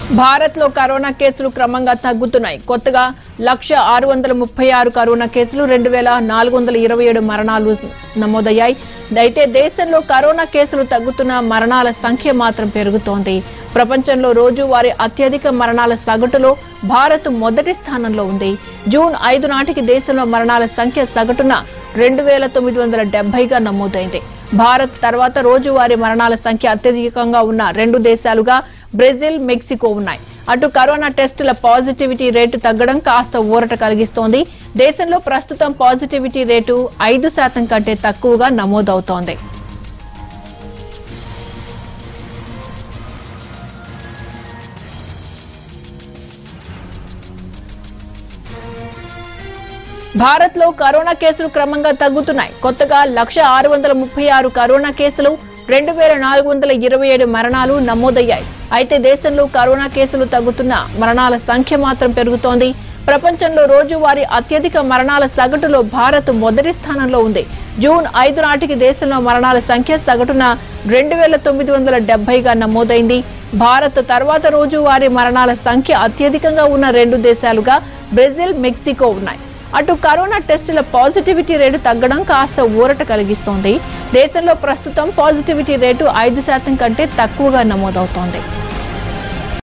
భారత్ లో కరోనా కేసులు క్రమంగా తగ్గుతున్నాయి కొత్తగా లక్ష ఆరు వందల ముప్పై ఆరు కరోనా కేసులు రెండు వేల నాలుగు వందల ఇరవై ఏడు మరణాలు నమోదయ్యాయి అయితే దేశంలో కరోనా కేసులు తగ్గుతున్న మరణాల సంఖ్య మాత్రం పెరుగుతోంది ప్రపంచంలో రోజువారీ అత్యధిక మరణాల సగటులో భారత్ మొదటి స్థానంలో ఉంది జూన్ ఐదు నాటికి దేశంలో మరణాల సంఖ్య సగటున రెండు వేల తొమ్మిది వందల డెబ్బైగా నమోదైంది భారత్ తర్వాత రోజువారీ మరణాల సంఖ్య అత్యధికంగా ఉన్న రెండు దేశాలుగా బ్రెజిల్ మెక్సికో ఉన్నాయి అటు కరోనా టెస్టుల పాజిటివిటీ రేటు తగ్గడం కాస్త ఊరట కలిగిస్తోంది దేశంలో ప్రస్తుతం పాజిటివిటీ రేటు ఐదు శాతం కంటే తక్కువగా నమోదవుతోంది భారత్ లో కరోనా కేసులు క్రమంగా తగ్గుతున్నాయి కొత్తగా లక్ష ఆరు వందల ముప్పై ఆరు కరోనా కేసులు రెండు వేల నాలుగు వందల ఇరవై ఏడు మరణాలు నమోదయ్యాయి అయితే దేశంలో కరోనా కేసులు తగ్గుతున్న మరణాల సంఖ్య మాత్రం పెరుగుతోంది ప్రపంచంలో రోజువారీ అత్యధిక మరణాల సగటులో భారత్ మొదటి స్థానంలో ఉంది జూన్ ఐదు నాటికి దేశంలో మరణాల సంఖ్య సగటున రెండు వేల తొమ్మిది వందల డెబ్బైగా నమోదైంది భారత్ తర్వాత రోజువారీ మరణాల సంఖ్య అత్యధికంగా ఉన్న రెండు దేశాలుగా బ్రెజిల్ మెక్సికో ఉన్నాయి అటు కరోనా టెస్టుల పాజిటివిటీ రేటు తగ్గడం కాస్త ఊరట కలిగిస్తోంది దేశంలో ప్రస్తుతం పాజిటివిటీ రేటు ఐదు శాతం కంటే తక్కువగా నమోదవుతోంది